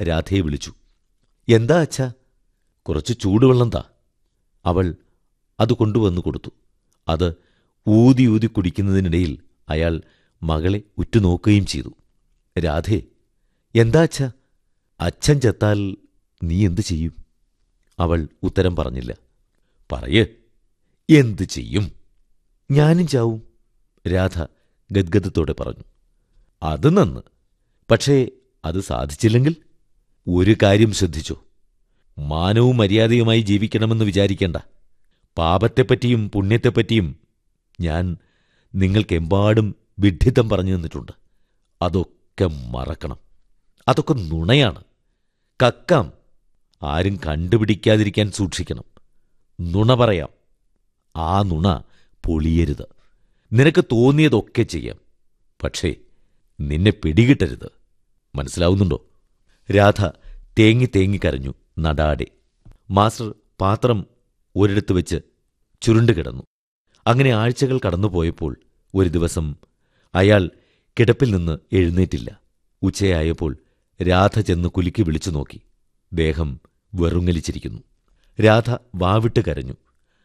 രാധയെ വിളിച്ചു എന്താ അച്ഛാ കുറച്ച് ചൂടുവെള്ളം താ അവൾ അത് കൊണ്ടുവന്നു കൊടുത്തു അത് ഊതി ഊതി കുടിക്കുന്നതിനിടയിൽ അയാൾ മകളെ ഉറ്റുനോക്കുകയും ചെയ്തു രാധേ എന്താ അച്ഛാ അച്ഛൻ ചത്താൽ നീ എന്തു ചെയ്യും അവൾ ഉത്തരം പറഞ്ഞില്ല പറയ് എന്തു ചെയ്യും ഞാനും ചാവും രാധ ഗദ്ഗദത്തോടെ പറഞ്ഞു അത് നന്ന് പക്ഷേ അത് സാധിച്ചില്ലെങ്കിൽ ഒരു കാര്യം ശ്രദ്ധിച്ചോ മാനവും മര്യാദയുമായി ജീവിക്കണമെന്ന് വിചാരിക്കേണ്ട പാപത്തെപ്പറ്റിയും പുണ്യത്തെപ്പറ്റിയും ഞാൻ നിങ്ങൾക്കെമ്പാടും വിഡ്ഢിത്തം പറഞ്ഞു തന്നിട്ടുണ്ട് അതൊക്കെ മറക്കണം അതൊക്കെ നുണയാണ് കക്കാം ആരും കണ്ടുപിടിക്കാതിരിക്കാൻ സൂക്ഷിക്കണം നുണ പറയാം ആ നുണ പൊളിയരുത് നിനക്ക് തോന്നിയതൊക്കെ ചെയ്യാം പക്ഷേ നിന്നെ പിടികിട്ടരുത് മനസ്സിലാവുന്നുണ്ടോ രാധ തേങ്ങി തേങ്ങി കരഞ്ഞു നടാടെ മാസ്റ്റർ പാത്രം ഒരിടത്ത് വെച്ച് ചുരുണ്ടുകിടന്നു അങ്ങനെ ആഴ്ചകൾ കടന്നുപോയപ്പോൾ ഒരു ദിവസം അയാൾ കിടപ്പിൽ നിന്ന് എഴുന്നേറ്റില്ല ഉച്ചയായപ്പോൾ രാധ ചെന്ന് കുലുക്കി വിളിച്ചു നോക്കി ദേഹം വെറുങ്ങലിച്ചിരിക്കുന്നു രാധ വാവിട്ട് കരഞ്ഞു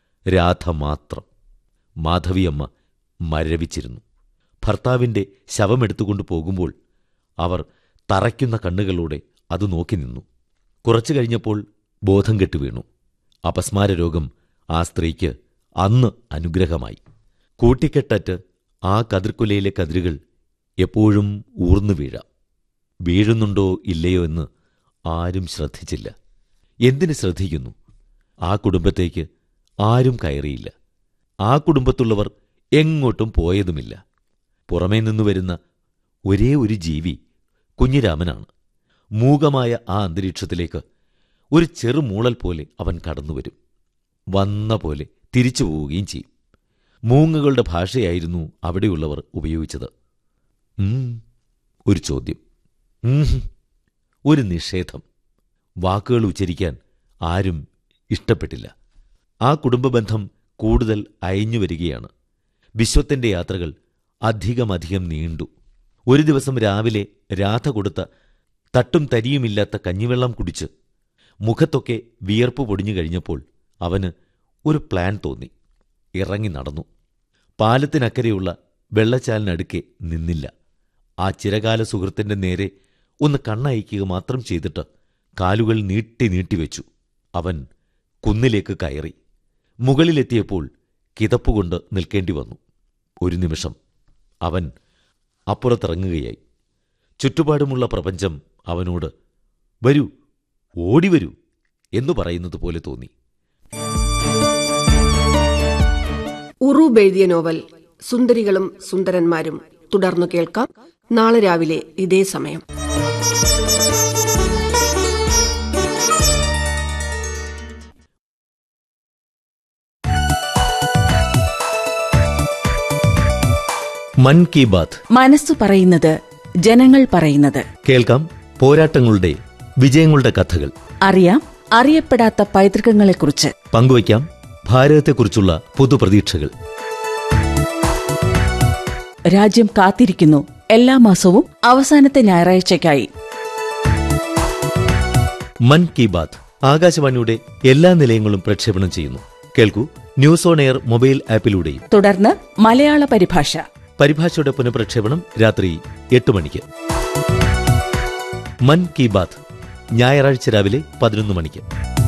രാധ മാത്രം മാധവിയമ്മ മരവിച്ചിരുന്നു ഭർത്താവിന്റെ ശവമെടുത്തുകൊണ്ടു പോകുമ്പോൾ അവർ തറയ്ക്കുന്ന കണ്ണുകളോടെ അത് നോക്കി നിന്നു കുറച്ചു കഴിഞ്ഞപ്പോൾ ബോധം കെട്ടു വീണു അപസ്മാര രോഗം ആ സ്ത്രീക്ക് അന്ന് അനുഗ്രഹമായി കൂട്ടിക്കെട്ടറ്റ് ആ കതിർക്കുലയിലെ കതിരുകൾ എപ്പോഴും ഊർന്നു വീഴാം വീഴുന്നുണ്ടോ ഇല്ലയോ എന്ന് ആരും ശ്രദ്ധിച്ചില്ല എന്തിന് ശ്രദ്ധിക്കുന്നു ആ കുടുംബത്തേക്ക് ആരും കയറിയില്ല ആ കുടുംബത്തുള്ളവർ എങ്ങോട്ടും പോയതുമില്ല പുറമേ നിന്നു വരുന്ന ഒരേ ഒരു ജീവി കുഞ്ഞിരാമനാണ് മൂകമായ ആ അന്തരീക്ഷത്തിലേക്ക് ഒരു ചെറുമൂളൽ പോലെ അവൻ കടന്നുവരും വന്ന പോലെ തിരിച്ചു പോവുകയും ചെയ്യും മൂങ്ങകളുടെ ഭാഷയായിരുന്നു അവിടെയുള്ളവർ ഉപയോഗിച്ചത് ഉം, ഒരു ചോദ്യം ഉം, ഒരു നിഷേധം വാക്കുകൾ ഉച്ചരിക്കാൻ ആരും ഇഷ്ടപ്പെട്ടില്ല ആ കുടുംബബന്ധം കൂടുതൽ അയഞ്ഞു വരികയാണ് വിശ്വത്തിന്റെ യാത്രകൾ അധികമധികം നീണ്ടു ഒരു ദിവസം രാവിലെ രാധ കൊടുത്ത തട്ടും തരിയുമില്ലാത്ത കഞ്ഞിവെള്ളം കുടിച്ച് മുഖത്തൊക്കെ വിയർപ്പ് പൊടിഞ്ഞു കഴിഞ്ഞപ്പോൾ അവന് ഒരു പ്ലാൻ തോന്നി ഇറങ്ങി നടന്നു പാലത്തിനക്കരെയുള്ള വെള്ളച്ചാലിനടുക്കെ നിന്നില്ല ആ ചിരകാല സുഹൃത്തിന്റെ നേരെ ഒന്ന് കണ്ണയക്കുക മാത്രം ചെയ്തിട്ട് കാലുകൾ നീട്ടി നീട്ടിവെച്ചു അവൻ കുന്നിലേക്ക് കയറി മുകളിലെത്തിയപ്പോൾ കിതപ്പുകൊണ്ട് നിൽക്കേണ്ടി വന്നു ഒരു നിമിഷം അവൻ അപ്പുറത്തിറങ്ങുകയായി ചുറ്റുപാടുമുള്ള പ്രപഞ്ചം അവനോട് വരൂ ഓടിവരൂ എന്നു പറയുന്നത് പോലെ തോന്നി ഉറൂബ് എഴുതിയ നോവൽ സുന്ദരികളും സുന്ദരന്മാരും തുടർന്നു കേൾക്കാം നാളെ രാവിലെ ഇതേ സമയം മൻ കി ബാത്ത് മനസ്സു പറയുന്നത് ജനങ്ങൾ പറയുന്നത് കേൾക്കാം പോരാട്ടങ്ങളുടെ വിജയങ്ങളുടെ കഥകൾ അറിയാം അറിയപ്പെടാത്ത പൈതൃകങ്ങളെക്കുറിച്ച് പങ്കുവയ്ക്കാം ഭാരതത്തെക്കുറിച്ചുള്ള പുതുപ്രതീക്ഷകൾ രാജ്യം കാത്തിരിക്കുന്നു എല്ലാ മാസവും അവസാനത്തെ ഞായറാഴ്ചയ്ക്കായി മൻ കി ബാത്ത് ആകാശവാണിയുടെ എല്ലാ നിലയങ്ങളും പ്രക്ഷേപണം ചെയ്യുന്നു കേൾക്കൂ ന്യൂസ് ഓൺ എയർ മൊബൈൽ ആപ്പിലൂടെയും തുടർന്ന് മലയാള പരിഭാഷ പരിഭാഷയുടെ പുനഃപ്രക്ഷേപണം രാത്രി എട്ട് മണിക്ക് മൻ കി ബാത്ത് ഞായറാഴ്ച രാവിലെ പതിനൊന്ന് മണിക്ക്